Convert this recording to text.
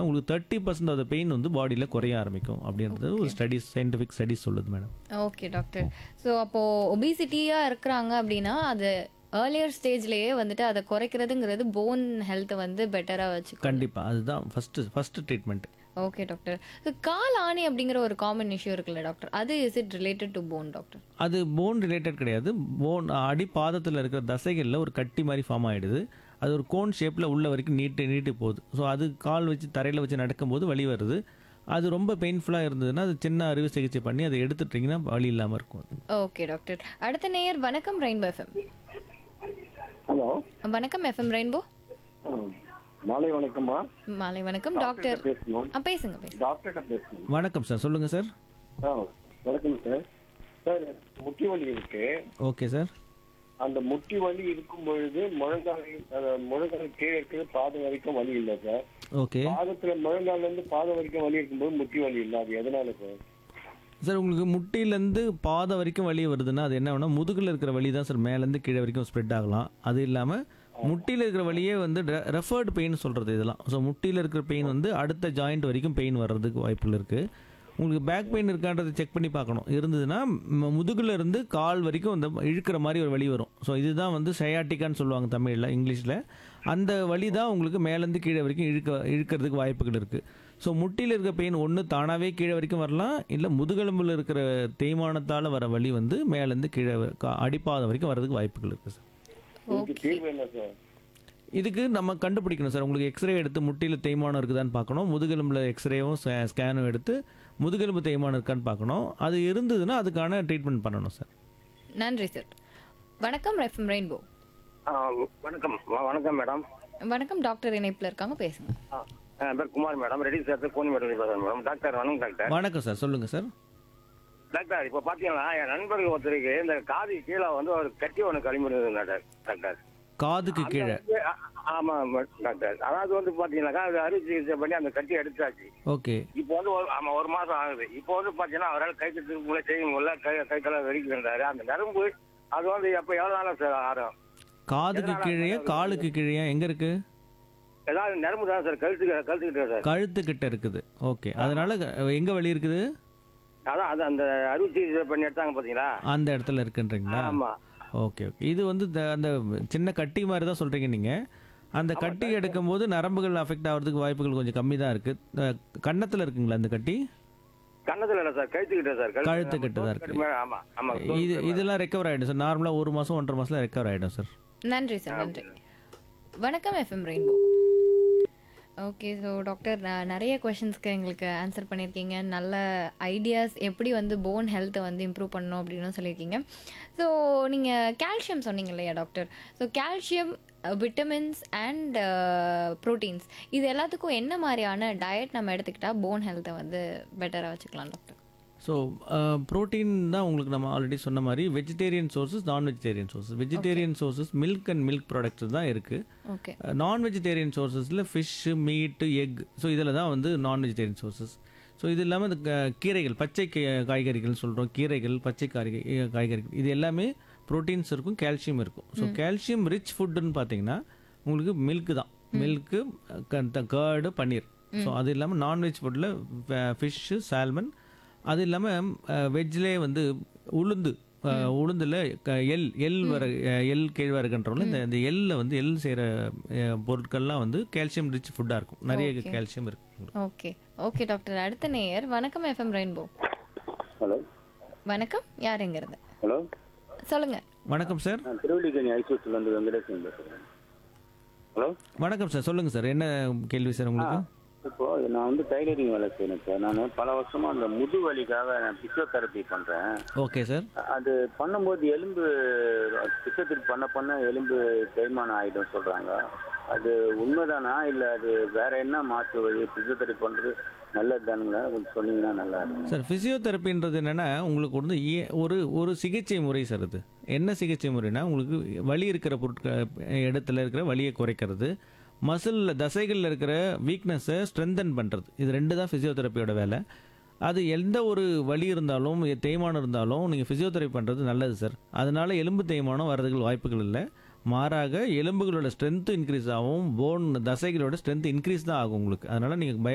உங்களுக்கு thirty percent of pain வந்து பாடியில் குறைய ஆரம்பிக்கும் அப்படின்றது ஒரு ஸ்டடிஸ் சயின்டிஃபிக் ஸ்டடிஸ் சொல்லுது மேடம் ஓகே டாக்டர் ஸோ அப்போ ஒபிசிட்டியாக இருக்கிறாங்க அப்படின்னா அது ஏர்லியர் ஸ்டேஜ்லேயே வந்துட்டு அதை குறைக்கிறதுங்கிறது போன் ஹெல்த்தை வந்து பெட்டராக வச்சுக்கோ கண்டிப்பாக அதுதான் first first treatment okay doctor so கால் ஆணி அப்படிங்கிற ஒரு காமன் இஷ்யூ இருக்குல்ல டாக்டர் அது is it related to bone doctor அது போன் ரிலேட்டட் கிடையாது போன் அடி பாதத்தில் இருக்கிற தசைகளில் ஒரு கட்டி மாதிரி ஃபார்ம் ஆகிடுது அது ஒரு கோன் ஷேப்பில் உள்ள வரைக்கும் நீட்டு நீட்டு போகுது ஸோ அது கால் வச்சு தரையில் வச்சு நடக்கும்போது வலி வருது அது ரொம்ப பெயின்ஃபுல்லாக இருந்ததுன்னா அது சின்ன அறுவை சிகிச்சை பண்ணி அதை எடுத்துட்டிங்கன்னா வலி இல்லாமல் இருக்கும் அது ஓகே டாக்டர் அடுத்த நேயர் வணக்கம் ரெயின்போ எஃப்எம் ஹலோ வணக்கம் எஃப்எம் ரெயின்போ மாலை வணக்கம்மா மாலை வணக்கம் டாக்டர் பேசணும் ஆ பேசுங்க பேசுங்க டாக்டர்கிட்ட பேசணும் வணக்கம் சார் சொல்லுங்கள் சார் ஆ வணக்கம் சார் சார் முட்டி வலி இருக்கு ஓகே சார் அந்த முட்டி வலி இருக்கும் பொழுது முழங்கால் அஹ், முழங்கால் கீழே இருக்குது பாதம் வரைக்கும் வலி இல்லை சார் ஓகே பாதத்துல முழங்கால்ல இருந்து பாதம் வரைக்கும் வலி இருக்கும்போது முட்டி வலி இல்லை அது எதனால சார் சார் உங்களுக்கு முட்டியிலேருந்து பாதம் வரைக்கும் வலி வருதுன்னா அது என்ன ஆகும்னா முதுகில் இருக்கிற வலி தான் சார் மேலேருந்து கீழே வரைக்கும் ஸ்ப்ரெட் ஆகலாம் அது இல்லாமல் முட்டியில் இருக்கிற வலியே வந்து ரெஃபர்டு பெயின் சொல்கிறது இதெல்லாம் ஸோ முட்டியில் இருக்கிற பெயின் வந்து அடுத்த ஜாயிண்ட் வரைக்கும் பெயின் வர்றதுக்கு வாய்ப்புகள் இருக்குது உங்களுக்கு பேக் பெயின் இருக்கான்றதை செக் பண்ணி பார்க்கணும் இருந்ததுன்னா ம- முதுகுல இருந்து கால் வரைக்கும் அந்த இழுக்கிற மாதிரி ஒரு வலி வரும் ஸோ இதுதான் வந்து சயாட்டிக்கான்னு சொல்லுவாங்க தமிழில் இங்கிலீஷில் அந்த வலி தான் உங்களுக்கு மேலேருந்து கீழே வரைக்கும் இழுக்க இழுக்கிறதுக்கு வாய்ப்புகள் இருக்குது ஸோ முட்டியில் இருக்கிற பெயின் ஒன்று தானாகவே கீழே வரைக்கும் வரலாம் இல்லை முதுகெலும்பில் இருக்கிற தேய்மானத்தால் வர வலி வந்து மேலேருந்து கீழே வ- கா- அடிப்பாதம் வரைக்கும் வரதுக்கு வாய்ப்புகள் இருக்குது சார் இதுக்கு தீர்வு என்ன சார் இதுக்கு நம்ம கண்டுபிடிக்கணும் சார் உங்களுக்கு எக்ஸ்ரே எடுத்து முட்டியில் தேய்மானம் இருக்குதான்னு பார்க்கணும் முதுகெலும்பில் எக்ஸ்ரேவும் ஸ்கேனும் எடுத்து முதுகெலும்பு தேய்மானம் இருக்கான்னு பார்க்கணும் அது இருந்ததுன்னா அதுக்கான ட்ரீட்மெண்ட் பண்ணணும் சார் நன்றி சார் வணக்கம் எஃப்எம் ரெயின்போ வணக்கம் வ- வணக்கம் மேடம் வணக்கம் டாக்டர் இணைப்பில் இருக்காங்க பேசுங்க ஆ, என் பேர் Kumar madam ready sir Koni madam பேசுறேன் மேடம் டாக்டர் வணக்கம் டாக்டர் வணக்கம் சார் சொல்லுங்கள் சார் டாக்டர் இப்போ பார்த்தீங்கன்னா என் நண்பர்கள் ஒருத்தருக்கு இந்த காது கீழே வந்து ஒரு கட்டி ஒன்று கழிமுறை டாக்டர் டாக்டர் காதுக்கு கீழே ஆ- ஆமா டாக்டர் அதாவது வந்து பார்த்தீங்கன்னாக்கா அது அறுவை சிகிச்சை பண்ணி அந்த கட்டி எடுத்தாச்சு ஓகே இப்போ வந்து ஒரு ஆமா ஒரு மாசம் ஆகுது இப்போ வந்து பார்த்தீங்கன்னா அவரால் கை கட்டு முடியல செய்ய முடியல கை கை கால வெடிக்கிறாரு அந்த நரம்பு அது வந்து எப்போ எவ்வளோ நாளும் சார் ஆறும் காதுக்கு கீழேயா காலுக்கு கீழேயா எங்கே இருக்குது ஏதாவது நரம்பு தான் சார் கழுத்துக்கு கழுத்துக்கிட்டே சார் கழுத்துக்கிட்ட இருக்குது ஓகே அதனால எங்கே வலி இருக்குது அதான் அது அந்த அறுவை சிகிச்சை பண்ணி எடுத்தாங்க பார்த்தீங்களா அந்த இடத்துல இருக்குன்றீங்களா ஆமா ஓகே ஓகே இது வந்து இந்த- அந்த சின்ன கட்டி மாதிரி தான் சொல்கிறீங்க நீங்கள் அந்த கட்டி எடுக்கும்போது நரம்புகள் அஃபெக்ட் ஆகிறதுக்கு வாய்ப்புகள் கொஞ்சம் கம்மி தான் இருக்குது கன்னத்தில் இருக்குங்களா அந்த கட்டி கண்ணத்துல இல்ல சார் கழுத்துக்கிட்ட சார் கழுத்துக்கிட்ட தான் இருக்கு. மேல, ஆமா ஆமா இது இதெல்லாம் ரெக்கவர் ஆகிடும் சார் நார்மலாக ஒரு மாதம் ஒன்றரை மாதத்தில் ரெக்கவர் ஆகிடும் சார் நன்றி சார் நன்றி வணக்கம் FM Rainbow okay so doctor நான் நிறைய கொஷின்ஸ்க்கு எங்களுக்கு ஆன்சர் பண்ணியிருக்கீங்க நல்ல ஐடியாஸ் எப்படி வந்து போன் ஹெல்த்தை வந்து இம்ப்ரூவ் பண்ணணும் அப்படின்னு சொல்லியிருக்கீங்க ஸோ நீங்கள் கால்சியம் சொன்னீங்க இல்லையா doctor so calcium vitamins and proteins இது எல்லாத்துக்கும் என்ன மாதிரியான டயட் நம்ம எடுத்துக்கிட்டால் போன் ஹெல்த்தை வந்து பெட்டராக வச்சுக்கலாம் டாக்டர் ஸோ ப்ரோட்டீன் தான் உங்களுக்கு நம்ம ஆல்ரெடி சொன்ன மாதிரி vegetarian sources non vegetarian sources vegetarian sources milk and milk products தான் இருக்குது ஓகே நான் வெஜிடேரியன் சோர்சஸில் ஃபிஷ்ஷு மீட்டு எக் ஸோ இதில் தான் வந்து நான் வெஜிடேரியன் சோர்சஸ் ஸோ இது இல்லாமல் இந்த க- கீரைகள் பச்சை கீ- காய்கறிகள் சொல்கிறோம் கீரைகள் பச்சை காய்கறி காய்கறிகள் இது எல்லாமே ப்ரோட்டீன்ஸ் இருக்கும் கால்சியம் இருக்கும் ஸோ கால்சியம் ரிச் ஃபுட்டுன்னு பார்த்தீங்கன்னா உங்களுக்கு மில்க் தான் மில்க்கு கேர்டு பன்னீர் ஸோ அது இல்லாமல் நான்வெஜ் ஃபுட்டில் ஃபிஷ்ஷு சால்மன் அது இல்லாமல் வெஜ்லேயே வந்து உளுந்து அஹ், உளுந்துல க- எள் எள் வர அஹ், எள் கேழ்வரகுன்றோம்ல இந்த இந்த எள்ளில் வந்து எள் செய்கிற பொருட்கள்லாம் வந்து கால்சியம் ரிச் ஃபுட்டாக இருக்கும் நிறைய கால்சியம் இருக்கு ஓகே ஓகே டாக்டர் அடுத்த நேயர் வணக்கம் எஃப்எம் ரெயின்போ ஹலோ வணக்கம் யார் எங்கிறது ஹலோ சொல்லுங்க வணக்கம் சார் நான் திருவள்ளிக்கணி ஐசியூஸ்ல இருந்து வெங்கடேசன் பேசுறேன் ஹலோ வணக்கம் சார் சொல்லுங்க சார் என்ன கேள்வி சார் உங்களுக்கு இப்போ நான் வந்து டைலரிங் வேலை செய்யறேன் சார் நான் பல வருஷமா அந்த முது வலிக்காக நான் பிசியோதெரப்பி பண்றேன் ஓகே சார் அது பண்ணும்போது எலும்பு பிசியோதெரப்பி பண்ண பண்ண எலும்பு தேய்மானம் ஆயிடும் சொல்றாங்க அது உண்மைதானா இல்ல அது வேற என்ன மாற்று வழி பிசியோதெரப்பி பண்றது நல்லது தானுங்களா கொஞ்சம் சொன்னீங்கன்னா நல்லா இருக்கும் சார் ஃபிசியோதெரப்பின்றது என்னென்னா உங்களுக்கு வந்து ஏ- ஒரு ஒரு சிகிச்சை முறை சார் அது என்ன சிகிச்சை முறைனா உங்களுக்கு வலி இருக்கிற பொருட்கள் இடத்துல இருக்கிற வலியை குறைக்கிறது மசிலில் தசைகளில் இருக்கிற வீக்னஸை ஸ்ட்ரென்தன் பண்ணுறது இது ரெண்டு தான் ஃபிசியோதெரப்பியோட வேலை அது எந்த ஒரு வலி இருந்தாலும் எ- தேய்மானம் இருந்தாலும் நீங்கள் ஃபிசியோதெரப்பி பண்ணுறது நல்லது சார் அதனால எலும்பு தேய்மானம் வர்றதுக்கு வாய்ப்புகள் இல்லை மாறாக எலும்புகளோட ஸ்ட்ரென்த்து இன்க்ரீஸ் ஆகும் போன் தசைகளோட ஸ்ட்ரென்த் இன்க்ரீஸ் தான் ஆகும் உங்களுக்கு அதனால் நீங்கள் பய